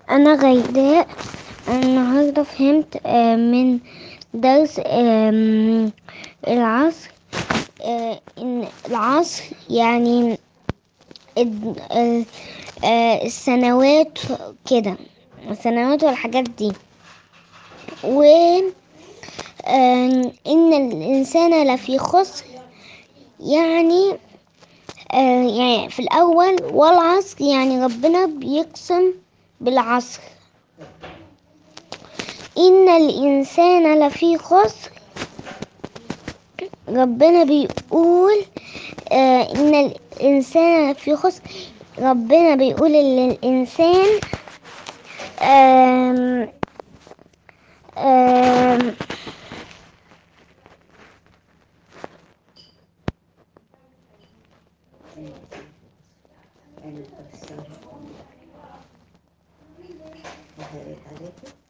أنا غيداء النهاردة فهمت آه، من درس آم، العصر آه، إن العصر يعني الد- آه، آه، السنوات كده السنوات والحاجات دي و آم، إن الإنسان لفي خسر يعني آه، يعني في الأول والعصر يعني ربنا بيقسم بالعصر إن الإنسان لفي خسر ربنا بيقول آه إن الإنسان في خسر ربنا بيقول إن الإنسان آم آم أنا بفسرها وهي عليكم